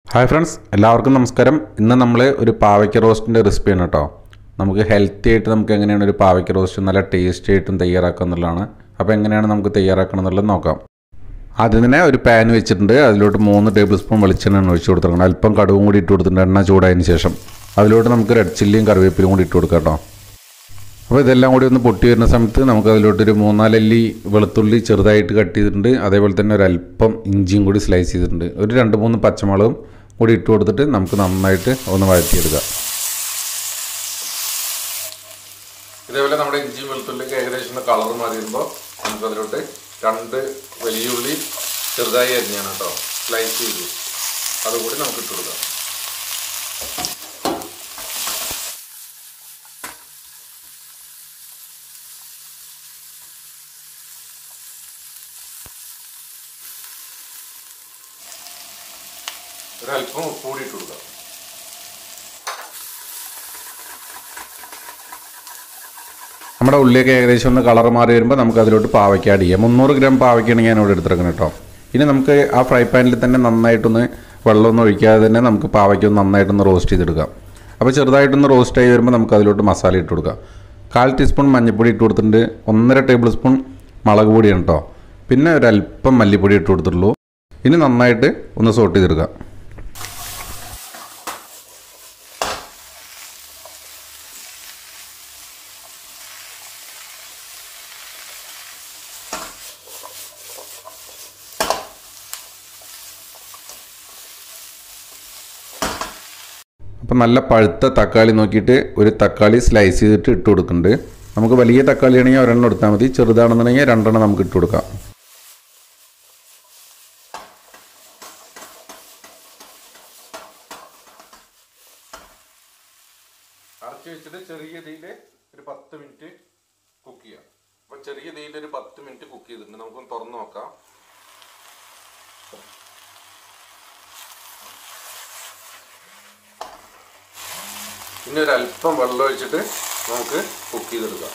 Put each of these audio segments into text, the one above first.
hi friends എല്ലാവർക്കും നമസ്കാരം ഇന്ന് നമ്മൾ ഒരു പാവയ്ക്ക റോസ്റ്റിൻ്റെ റെസിപ്പിയാണ് കേട്ടോ നമുക്ക് ഹെൽത്തി ആയിട്ട് നമുക്ക് എങ്ങനെയാണ് ഒരു പാവയ്ക്ക റോസ്റ്റ് നല്ല ടേസ്റ്റി ആയിട്ടും തയ്യാറാക്കുക എന്നുള്ളതാണ് അപ്പോൾ എങ്ങനെയാണ് നമുക്ക് തയ്യാറാക്കണം എന്നുള്ളത് നോക്കാം ആദ്യം തന്നെ ഒരു പാൻ വെച്ചിട്ടുണ്ട് അതിലോട്ട് മൂന്ന് ടേബിൾ സ്പൂൺ വെളിച്ചെണ്ണയാണ് ഒഴിച്ച് കൊടുത്തിട്ടുണ്ട് അല്പം കടുവും കൂടി ഇട്ട് കൊടുത്തിട്ടുണ്ട് എണ്ണ ചൂടായതിന് ശേഷം അതിലോട്ട് നമുക്ക് റെഡ് ചില്ലിയും കറിവേപ്പിലും കൂടി ഇട്ട് കൊടുക്കാം കേട്ടോ അപ്പോൾ ഇതെല്ലാം കൂടി ഒന്ന് പൊട്ടി വരുന്ന സമയത്ത് നമുക്ക് അതിലോട്ടൊരു മൂന്നാലല്ലി വെളുത്തുള്ളി ചെറുതായിട്ട് കട്ട് ചെയ്തിട്ടുണ്ട് അതേപോലെ തന്നെ ഒരു അല്പം ഇഞ്ചിയും കൂടി സ്ലൈസ് ചെയ്തിട്ടുണ്ട് ഒരു രണ്ട് മൂന്ന് പച്ചമുളകും കൂടി ഇട്ട് കൊടുത്തിട്ട് നമുക്ക് നന്നായിട്ട് ഒന്ന് വഴറ്റിയെടുക്കാം ഇതേപോലെ നമ്മുടെ ഇഞ്ചിയും വെളുത്തുള്ളിക്ക് ഏകദേശം കളർ മാറി വരുമ്പോൾ നമുക്ക് അതിലോട്ട് രണ്ട് വലിയ ഉള്ളി ചെറുതായി അരിഞ്ഞാണ് കേട്ടോ സ്ലൈസ് ചെയ്തു അതുകൂടി നമുക്ക് ഇട്ട് കൊടുക്കാം ഒരല്പം ഉപ്പ് കൂടി ഇട്ട് കൊടുക്കാം നമ്മുടെ ഉള്ളിയൊക്കെ ഏകദേശം ഒന്ന് കളർ മാറി വരുമ്പോൾ നമുക്ക് അതിലോട്ട് പാവയ്ക്ക ആഡ് ചെയ്യാം മുന്നൂറ് ഗ്രാം പാവയ്ക്കാണ് ഞാൻ ഇവിടെ എടുത്തിരിക്കുന്നത് കേട്ടോ ഇനി നമുക്ക് ആ ഫ്രൈ പാനിൽ തന്നെ നന്നായിട്ടൊന്ന് വെള്ളമൊന്നും ഒഴിക്കാതെ തന്നെ നമുക്ക് പാവയ്ക്ക ഒന്ന് നന്നായിട്ടൊന്ന് റോസ്റ്റ് ചെയ്തെടുക്കാം അപ്പോൾ ചെറുതായിട്ടൊന്ന് റോസ്റ്റ് ആയി വരുമ്പോൾ നമുക്ക് അതിലോട്ട് മസാല ഇട്ട് കൊടുക്കാം കാൽ ടീസ്പൂൺ മഞ്ഞൾപ്പൊടി ഇട്ട് കൊടുത്തിട്ടുണ്ട് ഒന്നര ടേബിൾ സ്പൂൺ മുളക് പൊടിയാണ് കേട്ടോ പിന്നെ ഒരല്പം മല്ലിപ്പൊടി ഇട്ട് കൊടുത്തിട്ടുള്ളൂ ഇനി നന്നായിട്ട് ഒന്ന് സോട്ട് ചെയ്തെടുക്കാം അപ്പം നല്ല പഴുത്ത തക്കാളി നോക്കിയിട്ട് ഒരു തക്കാളി സ്ലൈസ് ചെയ്തിട്ട് ഇട്ട് കൊടുക്കുന്നുണ്ട് നമുക്ക് വലിയ തക്കാളി ആണെങ്കിൽ ഒരെണ്ണം എടുത്താൽ മതി ചെറുതാണെന്നുണ്ടെങ്കിൽ രണ്ടെണ്ണം നമുക്ക് ഇട്ട് കൊടുക്കാം അടച്ചു വെച്ചിട്ട് ചെറിയ തീയിൽ ഒരു പത്ത് മിനിറ്റ് കുക്ക് ചെയ്യാം അപ്പം ചെറിയ തീയിൽ ഒരു പത്ത് മിനിറ്റ് കുക്ക് ചെയ്തിട്ടുണ്ട് നമുക്കൊന്ന് തുറന്ന് നോക്കാം പിന്നെ ഒരു അല്പം വെള്ളം ഒഴിച്ചിട്ട് നമുക്ക് കുക്ക് ചെയ്തെടുക്കാം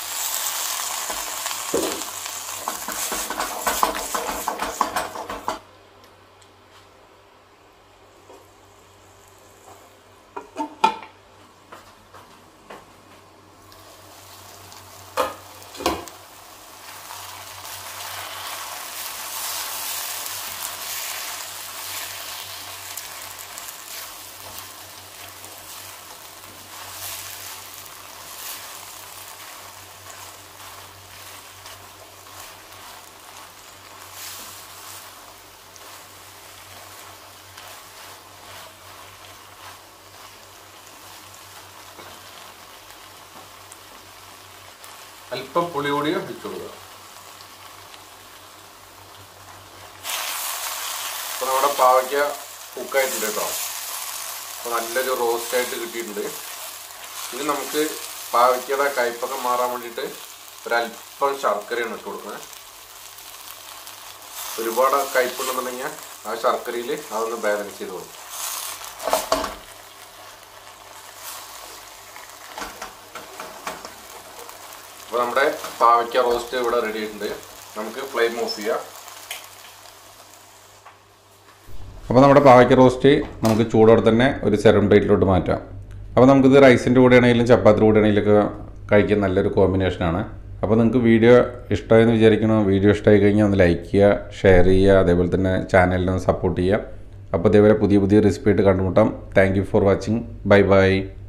അല്പം പുളി കൂടി ഇട്ട് കൊടുക്കുക അപ്പോൾ നമ്മുടെ പാവയ്ക്ക കുക്കായിട്ടുണ്ട് കേട്ടോ അപ്പോൾ നല്ലൊരു റോസ്റ്റ് ആയിട്ട് കിട്ടിയിട്ടുണ്ട് ഇനി നമുക്ക് പാവയ്ക്കയുടെ കയ്പൊക്കെ മാറാൻ വേണ്ടിയിട്ട് ഒരല്പം ശർക്കരയാണ് ഇട്ട് കൊടുക്കുന്നത് ഒരുപാട് കയ്പുണ്ടെന്നുണ്ടെങ്കിൽ ആ ശർക്കരയിൽ അതൊന്ന് ബാലൻസ് ചെയ്ത് കൊടുക്കും അപ്പോൾ നമ്മുടെ പാവയ്ക്ക റോസ്റ്റ് ഇവിടെ റെഡി ആയിട്ടുണ്ട് നമുക്ക് ഫ്ലെയിം ഓഫ് ചെയ്യാം അപ്പോൾ നമ്മുടെ പാവയ്ക്ക റോസ്റ്റ് നമുക്ക് ചൂടോടെ തന്നെ ഒരു സെറം പ്ലേറ്റിലോട്ട് മാറ്റാം അപ്പോൾ നമുക്കിത് റൈസിൻ്റെ കൂടെ ആണെങ്കിലും ചപ്പാത്തിൻ്റെ കൂടെ ആണെങ്കിലൊക്കെ കഴിക്കാൻ നല്ലൊരു കോമ്പിനേഷനാണ് അപ്പോൾ നിങ്ങൾക്ക് വീഡിയോ ഇഷ്ടമായെന്ന് വിചാരിക്കണം വീഡിയോ ഇഷ്ടമായി കഴിഞ്ഞാൽ ഒന്ന് ലൈക്ക് ചെയ്യുക ഷെയർ ചെയ്യുക അതേപോലെ തന്നെ ചാനലിനെ സപ്പോർട്ട് ചെയ്യുക അപ്പോൾ അതേപോലെ പുതിയ പുതിയ റെസിപ്പി ആയിട്ട് കണ്ടുമുട്ടാം thank you for watching bye by